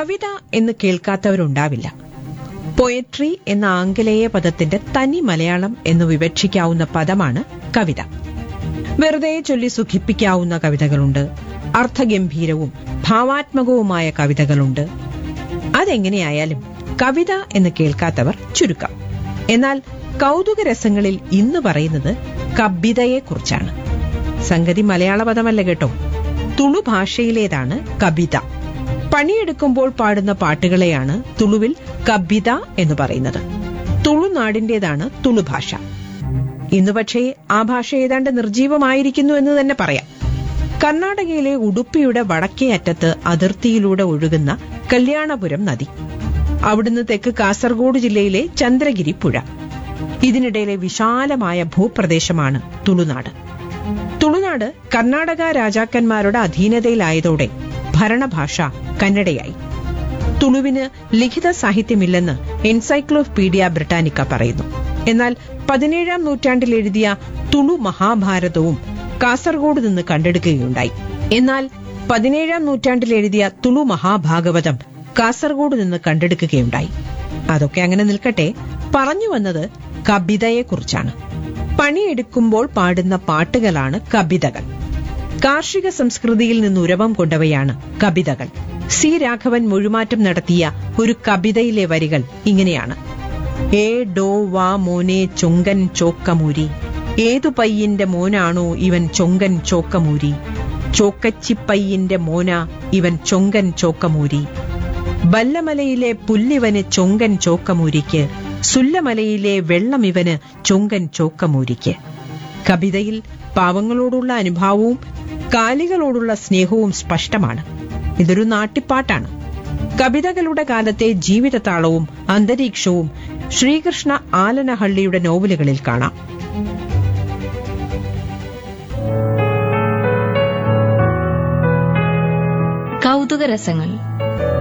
കവിത എന്ന് കേൾക്കാത്തവരുണ്ടാവില്ല പൊയട്രി എന്ന ആംഗലേയ പദത്തിന്റെ തനി മലയാളം എന്ന് വിവക്ഷിക്കാവുന്ന പദമാണ് കവിത വെറുതെ ചൊല്ലി സുഖിപ്പിക്കാവുന്ന കവിതകളുണ്ട് അർത്ഥഗംഭീരവും ഭാവാത്മകവുമായ കവിതകളുണ്ട് അതെങ്ങനെയായാലും കവിത എന്ന് കേൾക്കാത്തവർ ചുരുക്കം എന്നാൽ കൗതുക രസങ്ങളിൽ ഇന്ന് പറയുന്നത് കബിതയെക്കുറിച്ചാണ് സംഗതി മലയാള പദമല്ല കേട്ടോ തുളു ഭാഷയിലേതാണ് കവിത പണിയെടുക്കുമ്പോൾ പാടുന്ന പാട്ടുകളെയാണ് തുളുവിൽ കബിത എന്ന് പറയുന്നത് തുളുനാടിന്റേതാണ് തുളു ഭാഷ ഇന്ന് പക്ഷേ ആ ഭാഷ ഏതാണ്ട് നിർജീവമായിരിക്കുന്നു എന്ന് തന്നെ പറയാം കർണാടകയിലെ ഉടുപ്പിയുടെ വടക്കേ അറ്റത്ത് അതിർത്തിയിലൂടെ ഒഴുകുന്ന കല്യാണപുരം നദി അവിടുന്ന് തെക്ക് കാസർഗോഡ് ജില്ലയിലെ ചന്ദ്രഗിരി പുഴ ഇതിനിടയിലെ വിശാലമായ ഭൂപ്രദേശമാണ് തുളുനാട് തുളുനാട് കർണാടക രാജാക്കന്മാരുടെ അധീനതയിലായതോടെ ഭരണഭാഷ കന്നഡയായി തുളുവിന് ലിഖിത സാഹിത്യമില്ലെന്ന് എൻസൈക്ലോപീഡിയ ബ്രിട്ടാനിക്ക പറയുന്നു എന്നാൽ പതിനേഴാം നൂറ്റാണ്ടിൽ എഴുതിയ തുളു മഹാഭാരതവും കാസർഗോഡ് നിന്ന് കണ്ടെടുക്കുകയുണ്ടായി എന്നാൽ പതിനേഴാം നൂറ്റാണ്ടിൽ എഴുതിയ തുളു മഹാഭാഗവതം കാസർഗോഡ് നിന്ന് കണ്ടെടുക്കുകയുണ്ടായി അതൊക്കെ അങ്ങനെ നിൽക്കട്ടെ പറഞ്ഞു വന്നത് കവിതയെക്കുറിച്ചാണ് പണിയെടുക്കുമ്പോൾ പാടുന്ന പാട്ടുകളാണ് കവിതകൾ കാർഷിക സംസ്കൃതിയിൽ നിന്ന് ഉരവം കൊണ്ടവയാണ് കവിതകൾ സി രാഘവൻ മൊഴിമാറ്റം നടത്തിയ ഒരു കവിതയിലെ വരികൾ ഇങ്ങനെയാണ് ഏ ഡോ വാ മോനെ ചൊങ്കൻ ചോക്കമൂരി ഏതു പയ്യന്റെ മോനാണോ ഇവൻ ചൊങ്കൻ ചോക്കമൂരി ചോക്കച്ചിപ്പയ്യന്റെ മോന ഇവൻ ചൊങ്കൻ ചോക്കമൂരി ബല്ലമലയിലെ പുല്ലിവന് ചൊങ്കൻ ചോക്കമൂരിക്ക് സുല്ലമലയിലെ വെള്ളം ഇവന് ചൊങ്കൻ ചോക്കമൂരിക്ക് കവിതയിൽ പാവങ്ങളോടുള്ള അനുഭാവവും കാലികളോടുള്ള സ്നേഹവും സ്പഷ്ടമാണ് ഇതൊരു നാട്ടിപ്പാട്ടാണ് കവിതകളുടെ കാലത്തെ ജീവിതതാളവും അന്തരീക്ഷവും ശ്രീകൃഷ്ണ ആലനഹള്ളിയുടെ നോവലുകളിൽ കാണാം കൗതുക രസങ്ങൾ